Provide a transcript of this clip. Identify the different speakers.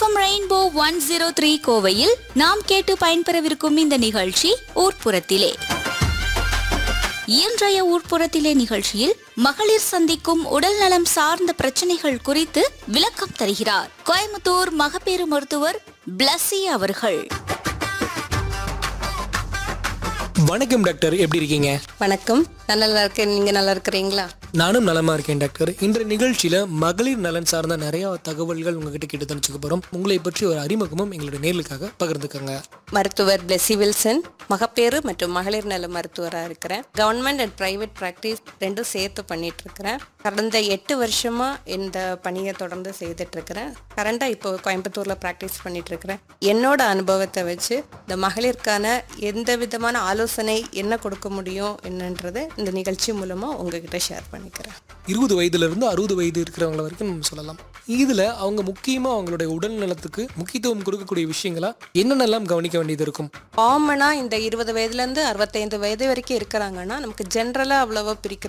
Speaker 1: FM rainbow one zero three கோவையில் நாம் கேட்டு பயன்பெறவிருக்கும் இந்த நிகழ்ச்சி ஊர்ப்புறத்திலே இன்றைய ஊர்ப்புறத்திலே நிகழ்ச்சியில் மகளிர் சந்திக்கும் உடல் நலம் சார்ந்த பிரச்சனைகள் குறித்து விளக்கம் தருகிறார் கோயம்புத்தூர் மகப்பேறு மருத்துவர் பிளஸி அவர்கள்
Speaker 2: வணக்கம் டாக்டர் எப்படி இருக்கீங்க
Speaker 3: வணக்கம் நான் நல்லா இருக்கேன் நீங்க நல்லா இருக்கிறீங்களா
Speaker 2: நானும் நலமா இருக்கேன் டாக்டர் இன்றைய நிகழ்ச்சியில மகளிர் நலன் சார்ந்த நிறைய தகவல்கள் உங்ககிட்ட கேட்டு தெரிஞ்சுக்க போறோம் உங்களை பற்றி ஒரு அறிமுகமும் எங்களுடைய நேர்களுக்காக பகிர்ந்துக்கங்க
Speaker 3: மருத்துவர் பிளெஸி வில்சன் மகப்பேறு மற்றும் மகளிர் நல மருத்துவராக இருக்கிறேன் கவர்மெண்ட் அண்ட் பிரைவேட் ப்ராக்டிஸ் ரெண்டும் சேர்த்து பண்ணிட்டு இருக்கிறேன் கடந்த எட்டு வருஷமா இந்த பணியை தொடர்ந்து செய்துட்டு இருக்கிறேன் கரண்டா இப்போ கோயம்புத்தூர்ல ப்ராக்டிஸ் பண்ணிட்டு இருக்கிறேன் என்னோட அனுபவத்தை வச்சு இந்த மகளிருக்கான எந்த விதமான ஆலோசனை என்ன கொடுக்க முடியும் என்னன்றது இந்த நிகழ்ச்சி மூலமா உங்ககிட்ட ஷேர் பண்ணிக்கிறேன்
Speaker 2: இருபது வயதுல இருந்து அறுபது வயது இருக்கிறவங்க வரைக்கும் நம்ம சொல்லலாம் இதுல அவங்க முக்கியமா அவங்களுடைய உடல் நலத்துக்கு முக்கியத்துவம் கொடுக்கக்கூடிய விஷயங்களா என்னென்னலாம் கவனிக்க வேண்டியது இருக்கும்
Speaker 3: காமனா இந்த இருபது வயதுல இருந்து அறுபத்தைந்து வயது வரைக்கும் இருக்கிறாங்கன்னா நமக்கு ஜென்ரலா அவ்வளவா பிரிக்கிற